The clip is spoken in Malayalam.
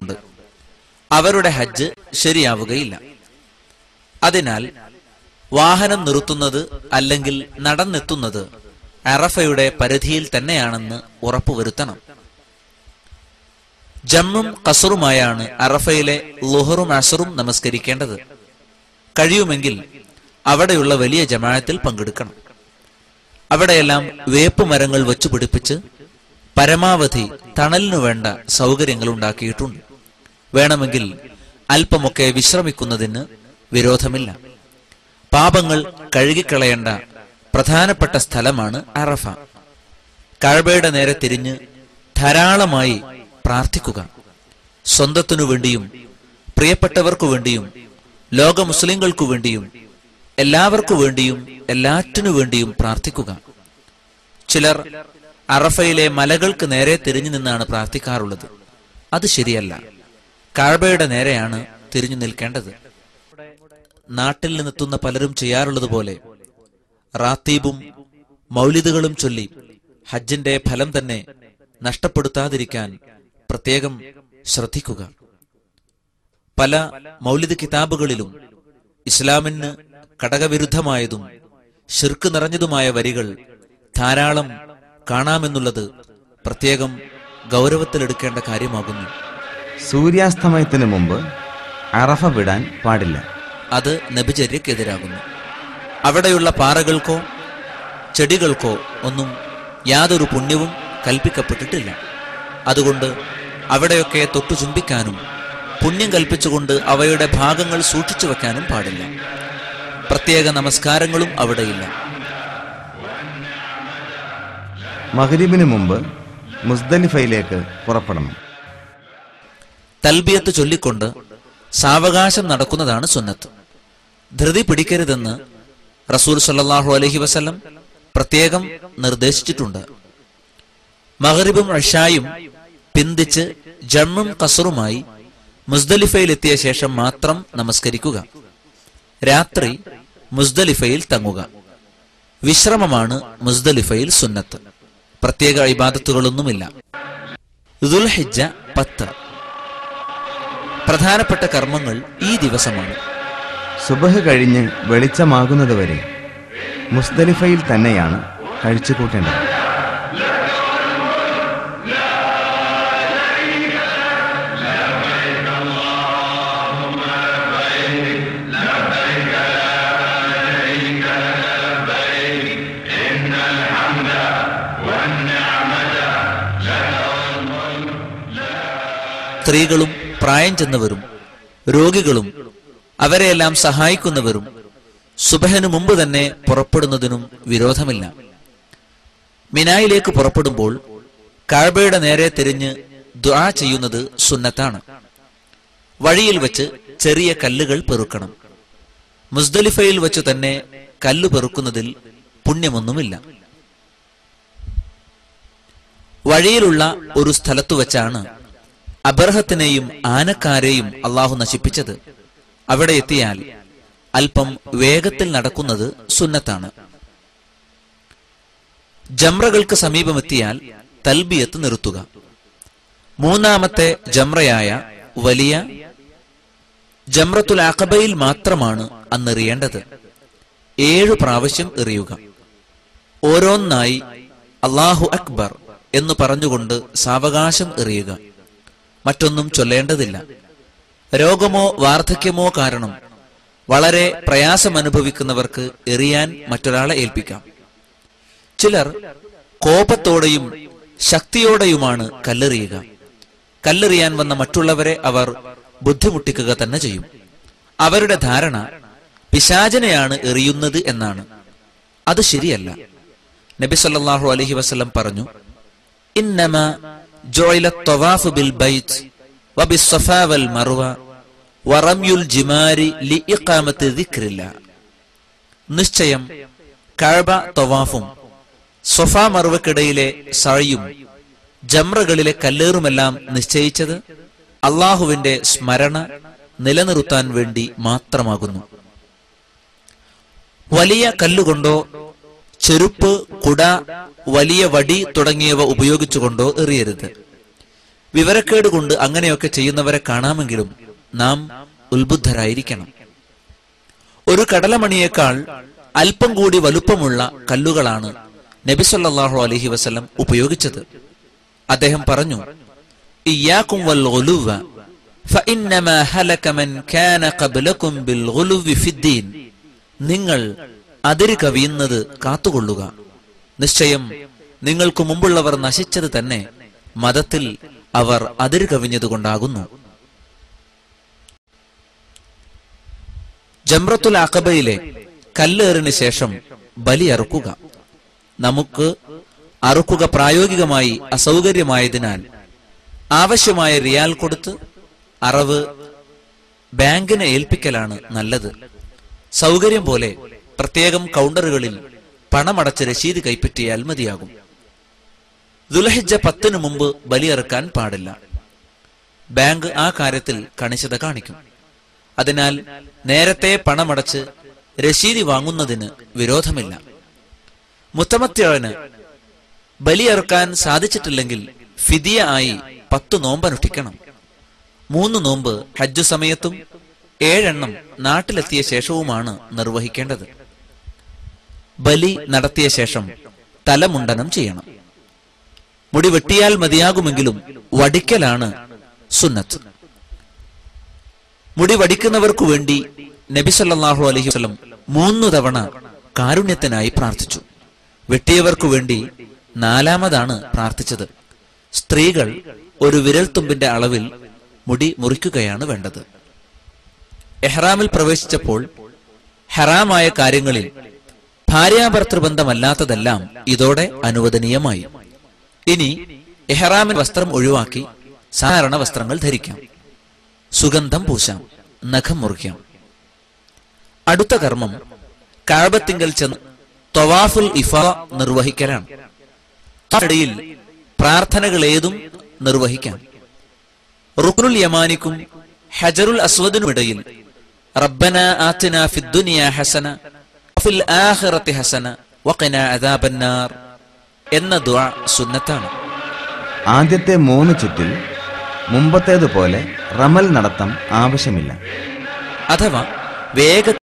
അവരുടെ ഹജ്ജ് ശരിയാവുകയില്ല അതിനാൽ വാഹനം നിർത്തുന്നത് അല്ലെങ്കിൽ നടന്നെത്തുന്നത് അറഫയുടെ പരിധിയിൽ തന്നെയാണെന്ന് ഉറപ്പുവരുത്തണം ജമ്മും കസറുമായാണ് അറഫയിലെ ലുഹറും അസറും നമസ്കരിക്കേണ്ടത് കഴിയുമെങ്കിൽ അവിടെയുള്ള വലിയ ജമാഅത്തിൽ പങ്കെടുക്കണം അവിടെയെല്ലാം വേപ്പ് മരങ്ങൾ വച്ചു പിടിപ്പിച്ച് പരമാവധി തണലിനു വേണ്ട സൗകര്യങ്ങൾ ഉണ്ടാക്കിയിട്ടുണ്ട് വേണമെങ്കിൽ അല്പമൊക്കെ വിശ്രമിക്കുന്നതിന് വിരോധമില്ല പാപങ്ങൾ കഴുകിക്കളയേണ്ട പ്രധാനപ്പെട്ട സ്ഥലമാണ് അറഫ കഴബയുടെ നേരെ തിരിഞ്ഞ് ധാരാളമായി പ്രാർത്ഥിക്കുക സ്വന്തത്തിനു വേണ്ടിയും പ്രിയപ്പെട്ടവർക്കു വേണ്ടിയും ലോക മുസ്ലിങ്ങൾക്കു വേണ്ടിയും എല്ലാവർക്കു വേണ്ടിയും എല്ലാറ്റിനു വേണ്ടിയും പ്രാർത്ഥിക്കുക ചിലർ അറഫയിലെ മലകൾക്ക് നേരെ തിരിഞ്ഞു നിന്നാണ് പ്രാർത്ഥിക്കാറുള്ളത് അത് ശരിയല്ല കാഴ്ബയുടെ നേരെയാണ് തിരിഞ്ഞു നിൽക്കേണ്ടത് നാട്ടിൽ നിന്നെത്തുന്ന പലരും ചെയ്യാറുള്ളത് പോലെ റാത്തീബും മൗലിദുകളും ചൊല്ലി ഹജ്ജിന്റെ ഫലം തന്നെ നഷ്ടപ്പെടുത്താതിരിക്കാൻ പ്രത്യേകം ശ്രദ്ധിക്കുക പല മൗലിദ് കിതാബുകളിലും ഇസ്ലാമിന് കടകവിരുദ്ധമായതും ഷിർക്ക് നിറഞ്ഞതുമായ വരികൾ ധാരാളം കാണാമെന്നുള്ളത് പ്രത്യേകം ഗൗരവത്തിലെടുക്കേണ്ട കാര്യമാകുന്നു സൂര്യാസ്തമയത്തിന് മുമ്പ് അറഫ വിടാൻ പാടില്ല അത് നബിചര്യക്കെതിരാകുന്നു അവിടെയുള്ള പാറകൾക്കോ ചെടികൾക്കോ ഒന്നും യാതൊരു പുണ്യവും കൽപ്പിക്കപ്പെട്ടിട്ടില്ല അതുകൊണ്ട് അവിടെയൊക്കെ തൊട്ടു ചുംബിക്കാനും പുണ്യം കൽപ്പിച്ചുകൊണ്ട് അവയുടെ ഭാഗങ്ങൾ സൂക്ഷിച്ചു വെക്കാനും പാടില്ല പ്രത്യേക നമസ്കാരങ്ങളും അവിടെയില്ല മഗ്രിബിന് മുമ്പ് മുസ്ദലിഫയിലേക്ക് പുറപ്പെടണം തൽബിയത്ത് ചൊല്ലിക്കൊണ്ട് സാവകാശം നടക്കുന്നതാണ് സുന്നത്ത് ധൃതി പിടിക്കരുതെന്ന് റസൂൽ സല്ലല്ലാഹു അലൈഹി വസല്ലം പ്രത്യേകം നിർദ്ദേശിച്ചിട്ടുണ്ട് മഗ്രിബും അഷായും പിന്തിച്ച് ജമ്മും കസറുമായി മുസ്ദലിഫയിലെത്തിയ ശേഷം മാത്രം നമസ്കരിക്കുക രാത്രി മുസ്ദലിഫയിൽ തങ്ങുക വിശ്രമമാണ് മുസ്ദലിഫയിൽ സുന്നത്ത് പ്രത്യേക ഇബാദത്തുകളൊന്നുമില്ല ദുൽഹിജ്ജ പത്ത് പ്രധാനപ്പെട്ട കർമ്മങ്ങൾ ഈ ദിവസമാണ് സുബഹ് കഴിഞ്ഞ് വെളിച്ചമാകുന്നതുവരെ മുസ്ദലിഫയിൽ തന്നെയാണ് കഴിച്ചുകൂട്ടേണ്ടത് സ്ത്രീകളും പ്രായം ചെന്നവരും രോഗികളും അവരെയെല്ലാം സഹായിക്കുന്നവരും സുബഹനു മുമ്പ് തന്നെ പുറപ്പെടുന്നതിനും വിരോധമില്ല മിനായിലേക്ക് പുറപ്പെടുമ്പോൾ കാഴ്ബയുടെ നേരെ തിരിഞ്ഞ് ദ്വാ ചെയ്യുന്നത് സുന്നത്താണ് വഴിയിൽ വെച്ച് ചെറിയ കല്ലുകൾ പെറുക്കണം മുസ്ദലിഫയിൽ വെച്ച് തന്നെ കല്ല് പെറുക്കുന്നതിൽ പുണ്യമൊന്നുമില്ല വഴിയിലുള്ള ഒരു സ്ഥലത്തു വെച്ചാണ് അബർഹത്തിനെയും ആനക്കാരെയും അള്ളാഹു നശിപ്പിച്ചത് അവിടെ എത്തിയാൽ അല്പം വേഗത്തിൽ നടക്കുന്നത് സുന്നത്താണ് ജംറകൾക്ക് സമീപമെത്തിയാൽ തൽബിയത്ത് നിർത്തുക മൂന്നാമത്തെ ജംറയായ വലിയ ജംറത്തുൽ അഖബയിൽ മാത്രമാണ് അന്നെറിയേണ്ടത് ഏഴു പ്രാവശ്യം എറിയുക ഓരോന്നായി അള്ളാഹു അക്ബർ എന്ന് പറഞ്ഞുകൊണ്ട് സാവകാശം എറിയുക മറ്റൊന്നും ചൊല്ലേണ്ടതില്ല രോഗമോ വാർദ്ധക്യമോ കാരണം വളരെ പ്രയാസമനുഭവിക്കുന്നവർക്ക് എറിയാൻ മറ്റൊരാളെ ഏൽപ്പിക്കാം ചിലർ കോപത്തോടെയും ശക്തിയോടെയുമാണ് കല്ലെറിയുക കല്ലെറിയാൻ വന്ന മറ്റുള്ളവരെ അവർ ബുദ്ധിമുട്ടിക്കുക തന്നെ ചെയ്യും അവരുടെ ധാരണ പിശാചനെയാണ് എറിയുന്നത് എന്നാണ് അത് ശരിയല്ല നബി സല്ലല്ലാഹു അലൈഹി വസല്ലം പറഞ്ഞു ഇന്നമ ജുഇല الطواف بالبيت وبالصفا والمروة ورمي الجمار لإقامة ذكر الله നിശ്ചയം കഴബ തവാഫും സൊഫ മറുവക്കിടയിലെ സഴയും ജംറകളിലെ കല്ലേറുമെല്ലാം നിശ്ചയിച്ചത് അള്ളാഹുവിന്റെ സ്മരണ നിലനിർത്താൻ വേണ്ടി മാത്രമാകുന്നു വലിയ കല്ലുകൊണ്ടോ ചെരുപ്പ് കുട വലിയ വടി തുടങ്ങിയവ ഉപയോഗിച്ചുകൊണ്ടോ എറിയരുത് വിവരക്കേട് കൊണ്ട് അങ്ങനെയൊക്കെ ചെയ്യുന്നവരെ കാണാമെങ്കിലും നാം ഉത്ബുദ്ധരായിരിക്കണം ഒരു കടലമണിയേക്കാൾ അല്പം കൂടി വലുപ്പമുള്ള കല്ലുകളാണ് നബിസല്ലാഹു അലഹി വസ്ലം ഉപയോഗിച്ചത് അദ്ദേഹം പറഞ്ഞു ഇയ്യാക്കും വൽ ഗുലുവ ഫഇന്നമാ ഹലക മൻ കാന ഖബ്ലകും ബിൽ ഗുലുവി ഫിദ്ദീൻ നിങ്ങൾ അതിര് കവിയുന്നത് കാത്തുകൊള്ളുക നിശ്ചയം നിങ്ങൾക്ക് മുമ്പുള്ളവർ നശിച്ചത് തന്നെ മതത്തിൽ അവർ അതിര് കവിഞ്ഞതുകൊണ്ടാകുന്നു ജംറത്തുൽ അഖബയിലെ കല്ലേറിന് ശേഷം ബലി അറുക്കുക നമുക്ക് അറുക്കുക പ്രായോഗികമായി അസൗകര്യമായതിനാൽ ആവശ്യമായ റിയാൽ കൊടുത്ത് അറവ് ബാങ്കിനെ ഏൽപ്പിക്കലാണ് നല്ലത് സൗകര്യം പോലെ പ്രത്യേകം കൗണ്ടറുകളിൽ പണമടച്ച് രശീത് കൈപ്പറ്റിയാൽ മതിയാകും ദുലഹിജ പത്തിനു മുമ്പ് ബലിയിറക്കാൻ പാടില്ല ബാങ്ക് ആ കാര്യത്തിൽ കണിശത കാണിക്കും അതിനാൽ നേരത്തെ പണമടച്ച് രശീതി വാങ്ങുന്നതിന് വിരോധമില്ല മുത്തമത്യവന് ബലിയിറക്കാൻ സാധിച്ചിട്ടില്ലെങ്കിൽ ഫിദിയ ആയി പത്തു നോമ്പനുഷ്ഠിക്കണം മൂന്ന് നോമ്പ് ഹജ്ജു സമയത്തും ഏഴെണ്ണം നാട്ടിലെത്തിയ ശേഷവുമാണ് നിർവഹിക്കേണ്ടത് ബലി നടത്തിയ ശേഷം തലമുണ്ടനം ചെയ്യണം മുടി വെട്ടിയാൽ മതിയാകുമെങ്കിലും വടിക്കലാണ് സുന്നത്ത് മുടി വടിക്കുന്നവർക്കു വേണ്ടി നബിസല്ലാഹു അലഹി വസ്ലം മൂന്നു തവണ കാരുണ്യത്തിനായി പ്രാർത്ഥിച്ചു വെട്ടിയവർക്കു വേണ്ടി നാലാമതാണ് പ്രാർത്ഥിച്ചത് സ്ത്രീകൾ ഒരു വിരൽത്തുമ്പിന്റെ അളവിൽ മുടി മുറിക്കുകയാണ് വേണ്ടത് എഹ്റാമിൽ പ്രവേശിച്ചപ്പോൾ ഹറാമായ കാര്യങ്ങളിൽ ഭാര്യാഭർത്തൃബന്ധമല്ലാത്തതെല്ലാം ഇതോടെ അനുവദനീയമായി ഇനി എഹ്റാമിൻ വസ്ത്രം ഒഴിവാക്കി സാധാരണ വസ്ത്രങ്ങൾ ധരിക്കാം സുഗന്ധം പൂശാം നഖം മുറിക്കാം അടുത്ത കർമ്മം കാഴ്ബത്തിങ്കൽ ചെന്ന് തൊവാഫുൽ ഇഫ നിർവഹിക്കലാണ് ഇടയിൽ പ്രാർത്ഥനകൾ ഏതും നിർവഹിക്കാം റുക്നുൽ യമാനിക്കും ഹജറുൽ അസ്വദിനുമിടയിൽ റബ്ബന ആത്തിന ഫിദ്ദുനിയ ഹസന വഫിൽ ആഖിറതി ഹസന വഖിന അദാബന്നാർ എന്ന ദുആ സുന്നത്താണ് ആദ്യത്തെ മൂന്ന് ചുറ്റിൽ മുമ്പത്തേതുപോലെ റമൽ നടത്തം ആവശ്യമില്ല അഥവാ വേഗ